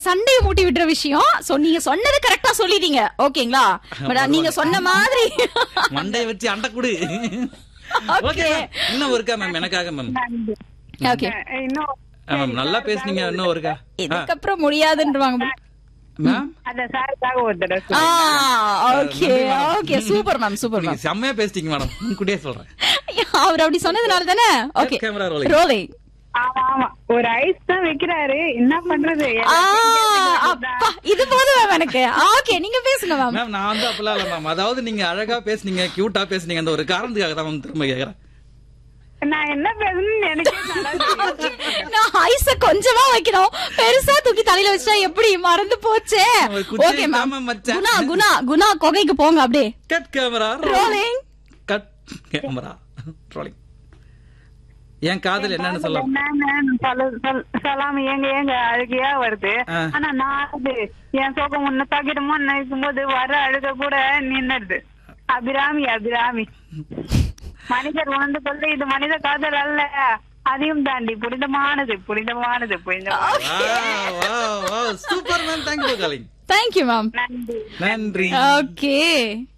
சண்டையை மூட்டி விட்டுற விஷயம் சோ நீங்க சொன்னது கரெக்டா சொல்லிட்டீங்க ஓகேங்களா பட் நீங்க சொன்ன மாதிரி மண்டைய வச்சு அண்டை குடு ஓகே ஓகே இன்னும் ஒருக்கா மேம் எனக்காக மேம் ஓகே இன்னும் மேம் நல்லா பேசுனீங்க இன்னும் ஒருக்கா இதுக்கப்புறம் முடியாதுன்றவாங்க மேம் அத சாருக்காக ஒரு தடவை ஆ சொல்லுங்க. Okay okay super ma'am super நீங்க மேம் செம்மையா பேசிட்டீங்க மேடம் முன்கூட்டியே சொல்றேன் அவர் அப்படி சொன்னதுனால தானே ஓகே கேமரா ரோலிங் ரோலிங் ஆமா ஆமா ஒரு ஐஸ் தான் வைக்கிறாரு என்ன பண்றது ஆ அப்பா இது போதும் மேம் எனக்கு ஓகே நீங்க பேசுங்க மேம் மேம் நான் வந்து அப்பெல்லாம் இல்ல மேம் அதாவது நீங்க அழகா பேசுனீங்க கியூட்டா பேசுனீங்க அந்த ஒரு காரணத்துக்காக தான் மேம் திரும்ப கேக்குறேன் நான் என்ன பேசணும்னு எனக்கே நல்லா தெரியும். நான் ஐஸ கொஞ்சமா வைக்கணும் பெருசா தூக்கி தலையில வச்சா எப்படி மறந்து போச்சே ஒரு குச்சியை ஓகே மேம் தாம மச்சான். குணா குணா குணா கொகைக்கு போங்க அப்படியே cut camera rolling cut camera rolling என் காதல் என்னன்னு சொல்ல என்னன்னு சொல்ல- சொல்- சொல்லாம ஏங்க ஏங்க அழுகையா வருது ஆ. ஆனா நான் அது என் சோகம் உன்னை தாக்கிடுமோ நினைக்கும் போது வர அழுக கூட நின்னுடுது அபிராமி அபிராமி மனிதர் உணர்ந்து கொள்ள இது மனித காதல் அல்ல அதையும் தாண்டி புனிதமானது புனிதமானது புனிதமானது super ma'am thank you calling thank you ma'am நன்றி நன்றி ஓகே